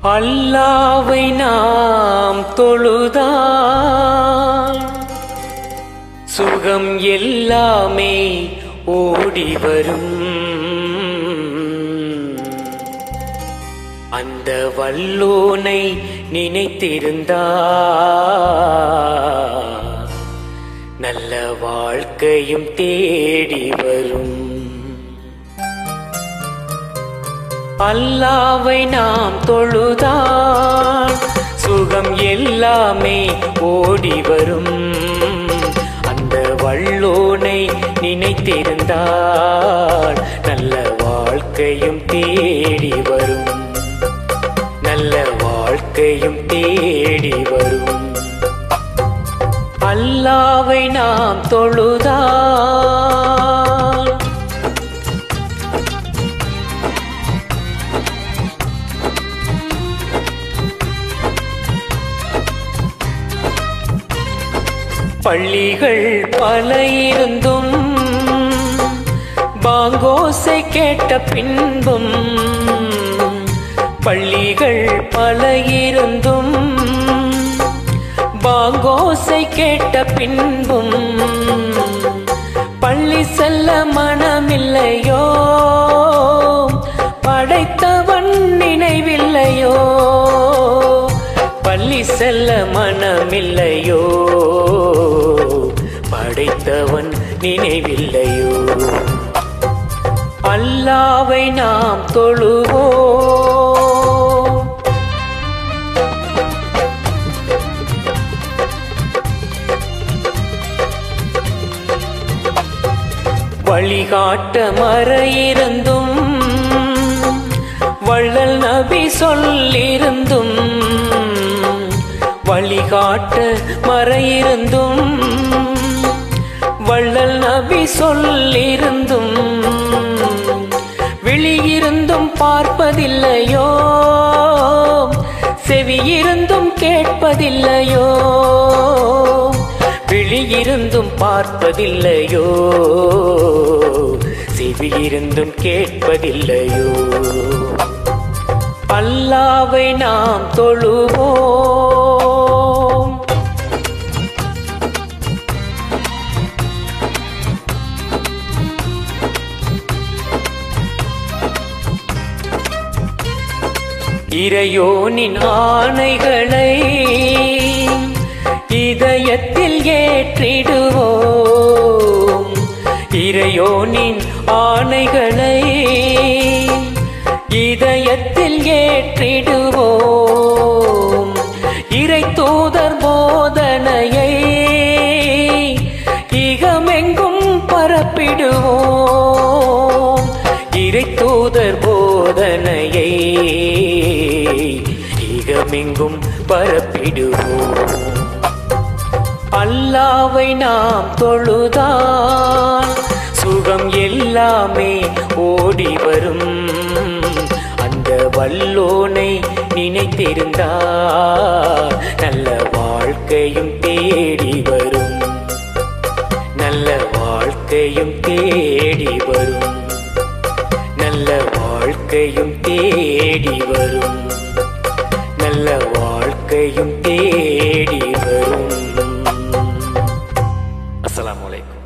அல்லாவை நாம் தொழுதான் சுகம் எல்லாமே ஓடி வரும் அந்த வல்லோனை நினைத்திருந்தா நல்ல வாழ்க்கையும் தேடி வரும் அல்லாவை நாம் தொழுதான் சுகம் எல்லாமே ஓடி வரும் அந்த வல்லோனை நினைத்திருந்தால் நல்ல வாழ்க்கையும் தேடி வரும் நல்ல வாழ்க்கையும் தேடி வரும் அல்லாவை நாம் தொழுதான் பள்ளிகள் பல இருந்தும் பாங்கோசை கேட்ட பின்பும் பள்ளிகள் பல இருந்தும் பாங்கோசை கேட்ட பின்பும் பள்ளி செல்ல மனமில்லையோ படைத்தவன் நினைவில்லையோ பள்ளி செல்ல மனமில்லையோ படைத்தவன் நினைவில்லையோ அல்லாவை நாம் தொழுவோம் வழிகாட்ட மறையிருந்தும் வள்ளல் நபி சொல்லிருந்தும் வழிகாட்ட மறையிருந்தும் வள்ளல் நபி சொல்லிருந்தும் விழியிருந்தும் பார்ப்பதில்லையோ செவியிருந்தும் கேட்பதில்லையோ விழியிருந்தும் பார்ப்பதில்லையோ செவியிருந்தும் கேட்பதில்லையோ அல்லாவை நாம் தொழுவோம் இறையோனின் ஆணைகளை இதயத்தில் ஏற்றிடுவோம் இறையோனின் ஆணைகளை இதயத்தில் ஏற்றிடுவோம் இறை தூதர் போதனையை இகமெங்கும் பரப்பிடுவோம் இறை தூதர் போதனையை இகமெங்கும் பரப்பிடுவோம் அல்லாவை நாம் தொழுதான் சுகம் எல்லாமே ஓடி வரும் அந்த வல்லோனை நினைத்திருந்தால் நல்ல வாழ்க்கையும் தேடி வரும் நல்ல வாழ்க்கையும் தேடி வரும் நல்ல வாழ்க்கையும் தேடி வரும் நல்ல வாழ்க்கையும் தேடி வரும் அஸ்ஸலாமு அலைக்கும்